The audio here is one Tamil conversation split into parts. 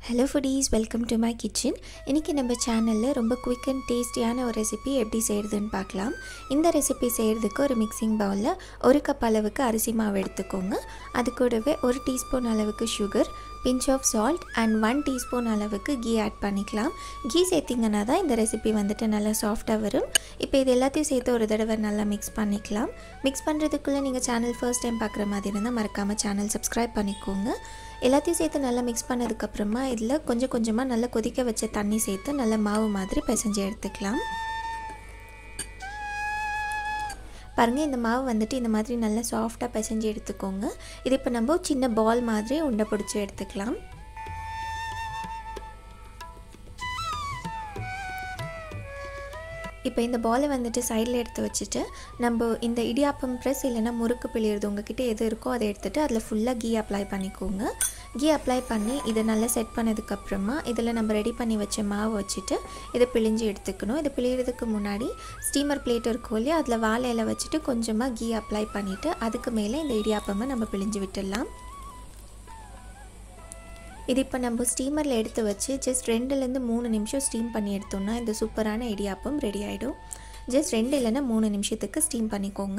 hello foodies welcome to my kitchen இன்றைக்கி நம்ம சேனலில் ரொம்ப குவிக் அண்ட் டேஸ்டியான ஒரு ரெசிபி எப்படி செய்கிறதுன்னு பார்க்கலாம் இந்த ரெசிபி செய்கிறதுக்கு ஒரு மிக்சிங் பவுலில் ஒரு கப் அளவுக்கு அரிசி மாவு எடுத்துக்கோங்க அது கூடவே ஒரு டீஸ்பூன் அளவுக்கு sugar pinch of salt and one teaspoon அளவுக்கு கீ ஆட் பண்ணிக்கலாம் கீ சேர்த்திங்கன்னா தான் இந்த ரெசிபி வந்துட்டு நல்லா சாஃப்டாக வரும் இப்போ இது எல்லாத்தையும் சேர்த்து ஒரு தடவை நல்லா மிக்ஸ் பண்ணிக்கலாம் மிக்ஸ் பண்ணுறதுக்குள்ளே நீங்கள் சேனல் ஃபர்ஸ்ட் டைம் பார்க்குற மாதிரி இருந்தால் மறக்காமல் சேனல் சப்ஸ்கிரைப் பண்ணிக்கோங்க எல்லாத்தையும் சேர்த்து நல்லா மிக்ஸ் பண்ணதுக்கப்புறமா இதில் கொஞ்சம் கொஞ்சமாக நல்லா கொதிக்க வச்ச தண்ணி சேர்த்து நல்லா மாவு மாதிரி பிசைஞ்சு எடுத்துக்கலாம் பாருங்கள் இந்த மாவு வந்துட்டு இந்த மாதிரி நல்லா சாஃப்டாக பிசைஞ்சு எடுத்துக்கோங்க இது இப்போ நம்ம சின்ன பால் மாதிரி உண்டை பிடிச்சி எடுத்துக்கலாம் இப்போ இந்த பாலை வந்துட்டு சைடில் எடுத்து வச்சுட்டு நம்ம இந்த இடியாப்பம் ப்ரெஸ் இல்லைன்னா முறுக்கு பிழியிறது உங்ககிட்ட எது இருக்கோ அதை எடுத்துகிட்டு அதில் ஃபுல்லாக கீ அப்ளை பண்ணிக்கோங்க கீ அப்ளை பண்ணி இதை நல்லா செட் பண்ணதுக்கப்புறமா இதில் நம்ம ரெடி பண்ணி வச்ச மாவு வச்சுட்டு இதை பிழிஞ்சு எடுத்துக்கணும் இதை பிழியறதுக்கு முன்னாடி ஸ்டீமர் பிளேட் இருக்கும் இல்லையா அதில் வாழை இலை வச்சுட்டு கொஞ்சமாக கீ அப்ளை பண்ணிவிட்டு அதுக்கு மேலே இந்த இடியாப்பமை நம்ம பிழிஞ்சு விட்டுடலாம் இது இப்போ நம்ம ஸ்டீமரில் எடுத்து வச்சு ஜஸ்ட் ரெண்டுலேருந்து மூணு நிமிஷம் ஸ்டீம் பண்ணி எடுத்தோம்னா இந்த சூப்பரான இடியாப்பம் ரெடி ஆகிடும் ஜஸ்ட் ரெண்டு இல்லைன்னா மூணு நிமிஷத்துக்கு ஸ்டீம் பண்ணிக்கோங்க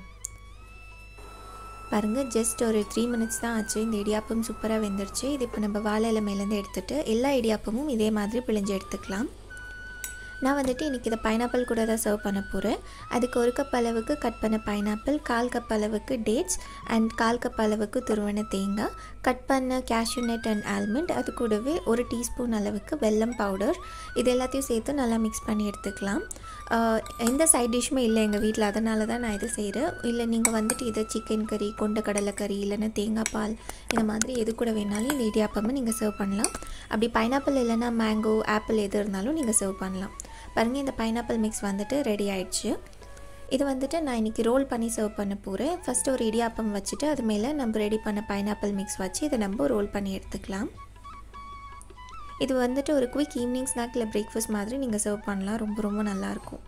பாருங்கள் ஜஸ்ட் ஒரு த்ரீ மினிட்ஸ் தான் ஆச்சு இந்த இடியாப்பம் சூப்பராக வெந்துருச்சு இது இப்போ நம்ம வாழையில மேலேருந்து எடுத்துகிட்டு எல்லா இடியாப்பமும் இதே மாதிரி பிழிஞ்சு எடுத்துக்கலாம் நான் வந்துட்டு இன்றைக்கி இதை பைனாப்பிள் கூட தான் சர்வ் பண்ண போகிறேன் அதுக்கு ஒரு கப் அளவுக்கு கட் பண்ண பைனாப்பிள் கால் கப் அளவுக்கு டேட்ஸ் அண்ட் கால் கப் அளவுக்கு துருவன தேங்காய் கட் பண்ண கேஷ்யூ நட் அண்ட் ஆல்மண்ட் அது கூடவே ஒரு டீஸ்பூன் அளவுக்கு வெல்லம் பவுடர் இது எல்லாத்தையும் சேர்த்து நல்லா மிக்ஸ் பண்ணி எடுத்துக்கலாம் எந்த சைட் டிஷ்ஷுமே இல்லை எங்கள் வீட்டில் அதனால தான் நான் இதை செய்கிறேன் இல்லை நீங்கள் வந்துட்டு இதை சிக்கன் கறி கொண்ட கடலை கறி இல்லைன்னா தேங்காய் பால் இந்த மாதிரி எது கூட வேணாலும் இந்த இடியாப்பமே நீங்கள் சர்வ் பண்ணலாம் அப்படி பைனாப்பிள் இல்லைன்னா மேங்கோ ஆப்பிள் எது இருந்தாலும் நீங்கள் சர்வ் பண்ணலாம் பாருங்கள் இந்த பைனாப்பிள் மிக்ஸ் வந்துட்டு ரெடி ஆயிடுச்சு இது வந்துட்டு நான் இன்றைக்கி ரோல் பண்ணி சர்வ் பண்ண போகிறேன் ஃபஸ்ட்டு ஒரு இடியாப்பம் வச்சுட்டு அது மேலே நம்ம ரெடி பண்ண பைனாப்பிள் மிக்ஸ் வச்சு இதை நம்ம ரோல் பண்ணி எடுத்துக்கலாம் இது வந்துட்டு ஒரு குவிக் ஈவினிங் ஸ்நாக் இல்லை பிரேக்ஃபாஸ்ட் மாதிரி நீங்கள் சர்வ் பண்ணலாம் ரொம்ப ரொம்ப நல்லாயிருக்கும்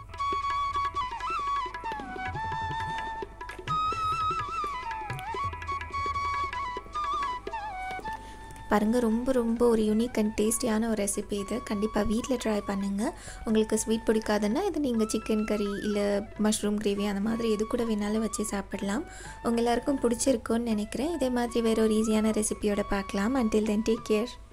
பாருங்கள் ரொம்ப ரொம்ப ஒரு யூனிக் அண்ட் டேஸ்டியான ஒரு ரெசிபி இது கண்டிப்பாக வீட்டில் ட்ரை பண்ணுங்கள் உங்களுக்கு ஸ்வீட் பிடிக்காதுன்னா இது நீங்கள் சிக்கன் கறி இல்லை மஷ்ரூம் கிரேவி அந்த மாதிரி எது கூட வேணாலும் வச்சு சாப்பிடலாம் உங்கள் எல்லாருக்கும் பிடிச்சிருக்குன்னு நினைக்கிறேன் இதே மாதிரி வேறு ஒரு ஈஸியான ரெசிபியோட பார்க்கலாம் அன்டில் தென் டேக் கேர்